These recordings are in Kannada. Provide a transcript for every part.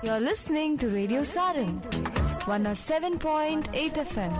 You're listening to Radio Sarin, 107.8 FM.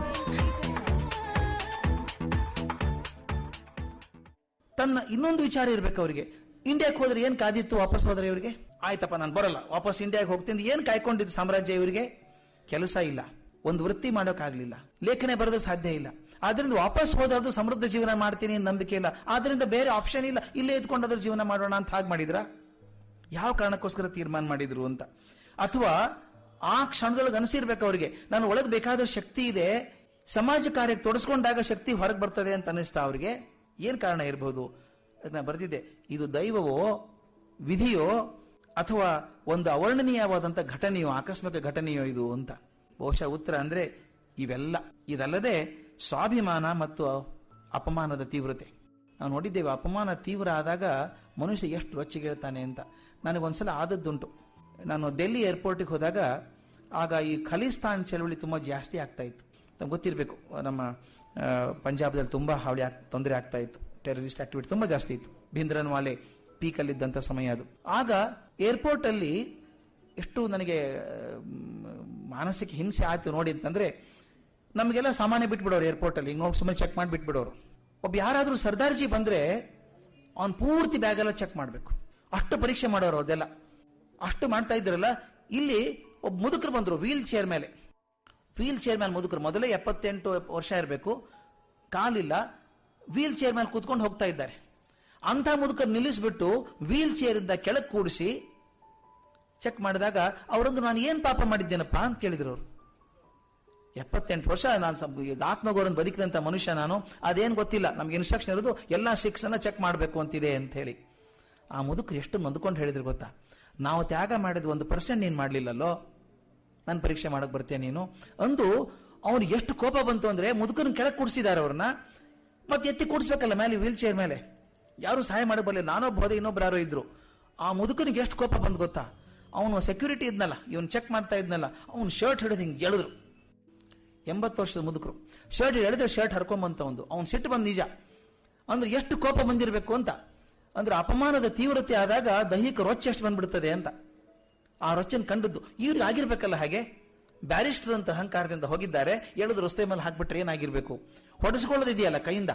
ತನ್ನ ಇನ್ನೊಂದು ವಿಚಾರ ಇರ್ಬೇಕು ಅವರಿಗೆ ಇಂಡಿಯಾಕ್ಕೆ ಹೋದ್ರೆ ಏನ್ ಕಾದಿತ್ತು ವಾಪಸ್ ಹೋದ್ರೆ ಇವರಿಗೆ ಆಯ್ತಪ್ಪ ನಾನು ಬರಲ್ಲ ವಾಪಸ್ ಇಂಡಿಯಾಗೆ ಹೋಗ್ತೀನಿ ಏನ್ ಕಾಯ್ಕೊಂಡಿದ್ದು ಸಾಮ್ರಾಜ್ಯ ಇವರಿಗೆ ಕೆಲಸ ಇಲ್ಲ ಒಂದು ವೃತ್ತಿ ಮಾಡೋಕ್ಕಾಗ್ಲಿಲ್ಲ ಲೇಖನೆ ಬರೋದು ಸಾಧ್ಯ ಇಲ್ಲ ಆದ್ರಿಂದ ವಾಪಸ್ ಹೋದಾದ್ರು ಸಮೃದ್ಧ ಜೀವನ ಮಾಡ್ತೀನಿ ಅಂತ ನಂಬಿಕೆ ಇಲ್ಲ ಆದ್ರಿಂದ ಬೇರೆ ಆಪ್ಷನ್ ಇಲ್ಲ ಇಲ್ಲೇ ಇದ್ಕೊಂಡಾದ್ರೂ ಜೀವನ ಮಾಡೋಣ ಅಂತ ಹಾಗೆ ಮಾಡಿದ್ರ ಯಾವ ಕಾರಣಕ್ಕೋಸ್ಕರ ತೀರ್ಮಾನ ಮಾಡಿದ್ರು ಅಂತ ಅಥವಾ ಆ ಕ್ಷಣದೊಳಗೆ ಅನಿಸಿರ್ಬೇಕು ಅವರಿಗೆ ನಾನು ಒಳಗೆ ಬೇಕಾದ ಶಕ್ತಿ ಇದೆ ಸಮಾಜ ಕಾರ್ಯಕ್ಕೆ ತೊಡಸ್ಕೊಂಡಾಗ ಶಕ್ತಿ ಹೊರಗೆ ಬರ್ತದೆ ಅಂತ ಅನಿಸ್ತಾ ಅವ್ರಿಗೆ ಏನ್ ಕಾರಣ ಇರಬಹುದು ಅದನ್ನ ಬರೆದಿದ್ದೆ ಇದು ದೈವವೋ ವಿಧಿಯೋ ಅಥವಾ ಒಂದು ಅವರ್ಣನೀಯವಾದಂತ ಘಟನೆಯೋ ಆಕಸ್ಮಿಕ ಘಟನೆಯೋ ಇದು ಅಂತ ಬಹುಶಃ ಉತ್ತರ ಅಂದ್ರೆ ಇವೆಲ್ಲ ಇದಲ್ಲದೆ ಸ್ವಾಭಿಮಾನ ಮತ್ತು ಅಪಮಾನದ ತೀವ್ರತೆ ನಾವು ನೋಡಿದ್ದೇವೆ ಅಪಮಾನ ತೀವ್ರ ಆದಾಗ ಮನುಷ್ಯ ಎಷ್ಟು ರೊಚ್ಚಿಗೇಳ್ತಾನೆ ಅಂತ ನನಗೊಂದ್ಸಲ ಆದದ್ದುಂಟು ನಾನು ಡೆಲ್ಲಿ ಏರ್ಪೋರ್ಟಿಗೆ ಹೋದಾಗ ಆಗ ಈ ಖಲಿಸ್ತಾನ್ ಚಳವಳಿ ತುಂಬಾ ಜಾಸ್ತಿ ಆಗ್ತಾ ಇತ್ತು ನಮ್ಗೆ ಗೊತ್ತಿರಬೇಕು ನಮ್ಮ ಆ, ಪಂಜಾಬ್ದಲ್ಲಿ ತುಂಬಾ ಹಾವಳಿ ಆಗ್ ತೊಂದರೆ ಆಗ್ತಾ ಇತ್ತು ಟೆರರಿಸ್ಟ್ ಆಕ್ಟಿವಿಟಿ ತುಂಬಾ ಜಾಸ್ತಿ ಇತ್ತು ಭಿಂದ್ರನ್ ವಾಲೆ ಪೀಕಲ್ಲಿದ್ದಂಥ ಸಮಯ ಅದು ಆಗ ಏರ್ಪೋರ್ಟ್ ಅಲ್ಲಿ ಎಷ್ಟು ನನಗೆ ಆ, ಮ್, ಮಾನಸಿಕ ಹಿಂಸೆ ಆಯ್ತು ನೋಡಿ ಅಂತಂದ್ರೆ ನಮಗೆಲ್ಲ ಸಾಮಾನ್ಯ ಬಿಟ್ಬಿಡೋರು ಏರ್ಪೋರ್ಟ್ ಅಲ್ಲಿ ಹಿಂಗ್ ಹೋಗಿ ಸುಮ್ಮನೆ ಚೆಕ್ ಮಾಡಿ ಬಿಟ್ಬಿಡೋರು ಒಬ್ಬ ಯಾರಾದ್ರೂ ಸರ್ದಾರ್ಜಿ ಬಂದ್ರೆ ಅವ್ನ್ ಪೂರ್ತಿ ಬ್ಯಾಗ್ ಎಲ್ಲ ಚೆಕ್ ಮಾಡಬೇಕು ಅಷ್ಟು ಪರೀಕ್ಷೆ ಮಾಡೋರು ಅದೆಲ್ಲ ಅಷ್ಟು ಮಾಡ್ತಾ ಇದ್ರಲ್ಲ ಇಲ್ಲಿ ಒಬ್ಬ ಮುದುಕರು ಬಂದ್ರು ವೀಲ್ ಚೇರ್ ಮೇಲೆ ವೀಲ್ ಚೇರ್ ಮೇಲೆ ಮುದುಕರು ಮೊದಲೇ ಎಪ್ಪತ್ತೆಂಟು ವರ್ಷ ಇರಬೇಕು ಕಾಲಿಲ್ಲ ವೀಲ್ ಚೇರ್ ಮೇಲೆ ಕೂತ್ಕೊಂಡು ಹೋಗ್ತಾ ಇದ್ದಾರೆ ಅಂತ ಮುದುಕರು ನಿಲ್ಲಿಸ್ಬಿಟ್ಟು ವೀಲ್ ಚೇರ್ ಇಂದ ಕೆಳಗೆ ಕೂಡಿಸಿ ಚೆಕ್ ಮಾಡಿದಾಗ ಅವರೊಂದು ನಾನು ಏನ್ ಪಾಪ ಮಾಡಿದ್ದೇನಪ್ಪ ಅಂತ ಕೇಳಿದ್ರು ಅವರು ಎಪ್ಪತ್ತೆಂಟು ವರ್ಷ ನಾನು ಸ್ವಲ್ಪ ಈಗ ಆತ್ಮಗೌರವ ಬದುಕಿದಂತ ಮನುಷ್ಯ ನಾನು ಅದೇನ್ ಗೊತ್ತಿಲ್ಲ ನಮ್ಗೆ ಇನ್ಸ್ಟ್ರಕ್ಷನ್ ಇರೋದು ಎಲ್ಲಾ ಸಿಕ್ಸ್ ಅನ್ನ ಚೆಕ್ ಮಾಡಬೇಕು ಅಂತಿದೆ ಅಂತ ಹೇಳಿ ಆ ಮುದುಕರು ಎಷ್ಟು ನೊಂದ್ಕೊಂಡು ಹೇಳಿದ್ರು ಗೊತ್ತಾ ನಾವು ತ್ಯಾಗ ಮಾಡಿದ ಒಂದು ಪರ್ಸೆಂಟ್ ನೀನ್ ಮಾಡ್ಲಿಲ್ಲಲ್ಲೋ ನಾನು ಪರೀಕ್ಷೆ ಮಾಡಕ್ ಬರ್ತೇನೆ ನೀನು ಅಂದು ಅವನು ಎಷ್ಟು ಕೋಪ ಬಂತು ಅಂದ್ರೆ ಮುದುಕನ ಕೆಳಗೆ ಕೂಡಿಸಿದ್ದಾರೆ ಅವ್ರನ್ನ ಮತ್ತೆ ಎತ್ತಿ ಕೂಡಿಸ್ಬೇಕಲ್ಲ ಮೇಲೆ ವೀಲ್ ಚೇರ್ ಮೇಲೆ ಯಾರು ಸಹಾಯ ಮಾಡಕ್ ಬರಲಿಲ್ಲ ನಾನೊಬ್ಬ ಹೋದೆ ಇನ್ನೊಬ್ರು ಯಾರೋ ಇದ್ರು ಆ ಮುದುಕನಿಗೆ ಎಷ್ಟು ಕೋಪ ಬಂದು ಗೊತ್ತಾ ಅವನು ಸೆಕ್ಯೂರಿಟಿ ಇದ್ನಲ್ಲ ಇವನು ಚೆಕ್ ಮಾಡ್ತಾ ಇದ್ನಲ್ಲ ಅವನು ಶರ್ಟ್ ಹಿಡಿದು ಹಿಂಗೆ ಎಳೆದ್ರು ಎಂಬತ್ತು ವರ್ಷದ ಮುದುಕರು ಶರ್ಟ್ ಎಳೆದ್ರೆ ಶರ್ಟ್ ಹರ್ಕೊಂಬಂತ ಒಂದು ಅವ್ನು ಸಿಟ್ಟು ಬಂದ್ ನಿಜ ಅಂದ್ರೆ ಎಷ್ಟು ಕೋಪ ಬಂದಿರಬೇಕು ಅಂತ ಅಂದ್ರೆ ಅಪಮಾನದ ತೀವ್ರತೆ ಆದಾಗ ದೈಹಿಕ ರೊಚ್ಚ ಎಷ್ಟು ಬಂದ್ಬಿಡ್ತದೆ ಅಂತ ಆ ರೊಚ್ಚನ್ ಕಂಡದ್ದು ಇವ್ರಿಗೆ ಆಗಿರ್ಬೇಕಲ್ಲ ಹಾಗೆ ಬ್ಯಾರಿಸ್ಟರ್ ಅಂತ ಅಹಂಕಾರದಿಂದ ಹೋಗಿದ್ದಾರೆ ಎಳೆದು ರಸ್ತೆ ಮೇಲೆ ಹಾಕ್ಬಿಟ್ರೆ ಏನಾಗಿರ್ಬೇಕು ಹೊಡೆಸ್ಕೊಳ್ಳೋದಿದೆಯಲ್ಲ ಕೈಯಿಂದ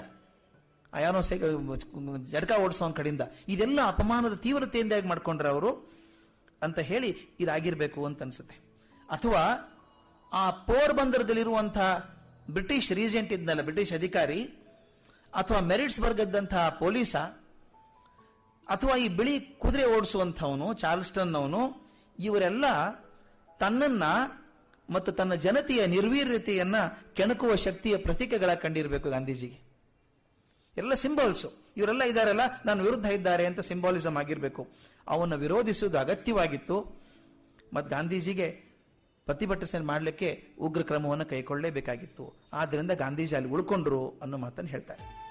ಆ ಯಾರೋ ಸೈ ಜಡ್ಕ ಓಡಿಸೋನ್ ಕಡೆಯಿಂದ ಇದೆಲ್ಲ ಅಪಮಾನದ ತೀವ್ರತೆಯಿಂದ ಹೇಗೆ ಮಾಡ್ಕೊಂಡ್ರೆ ಅವರು ಅಂತ ಹೇಳಿ ಇದಾಗಿರ್ಬೇಕು ಅಂತ ಅನ್ಸುತ್ತೆ ಅಥವಾ ಆ ಪೋರ್ಬಂದರದಲ್ಲಿರುವಂತಹ ಬ್ರಿಟಿಷ್ ರೀಜೆಂಟ್ ಇದ್ನಲ್ಲ ಬ್ರಿಟಿಷ್ ಅಧಿಕಾರಿ ಅಥವಾ ಮೆರಿಟ್ಸ್ ವರ್ಗದಂತಹ ಪೊಲೀಸ ಅಥವಾ ಈ ಬಿಳಿ ಕುದುರೆ ಓಡಿಸುವಂಥವನು ಚಾರ್ಲ್ಸ್ಟನ್ ಅವನು ಇವರೆಲ್ಲ ತನ್ನನ್ನ ಮತ್ತು ತನ್ನ ಜನತೆಯ ನಿರ್ವೀರ್ಯತೆಯನ್ನ ಕೆಣಕುವ ಶಕ್ತಿಯ ಪ್ರತೀಕಗಳ ಕಂಡಿರಬೇಕು ಗಾಂಧೀಜಿಗೆ ಎಲ್ಲ ಸಿಂಬಲ್ಸ್ ಇವರೆಲ್ಲ ಇದಾರಲ್ಲ ನಾನು ವಿರುದ್ಧ ಇದ್ದಾರೆ ಅಂತ ಸಿಂಬಾಲಿಸಮ್ ಆಗಿರಬೇಕು ಅವನ್ನ ವಿರೋಧಿಸುವುದು ಅಗತ್ಯವಾಗಿತ್ತು ಮತ್ತು ಗಾಂಧೀಜಿಗೆ ಪ್ರತಿಭಟನೆ ಮಾಡಲಿಕ್ಕೆ ಉಗ್ರ ಕ್ರಮವನ್ನು ಕೈಗೊಳ್ಳಲೇಬೇಕಾಗಿತ್ತು ಆದ್ರಿಂದ ಗಾಂಧೀಜಿ ಅಲ್ಲಿ ಉಳ್ಕೊಂಡ್ರು ಅನ್ನೋ ಮಾತನ್ನು ಹೇಳ್ತಾರೆ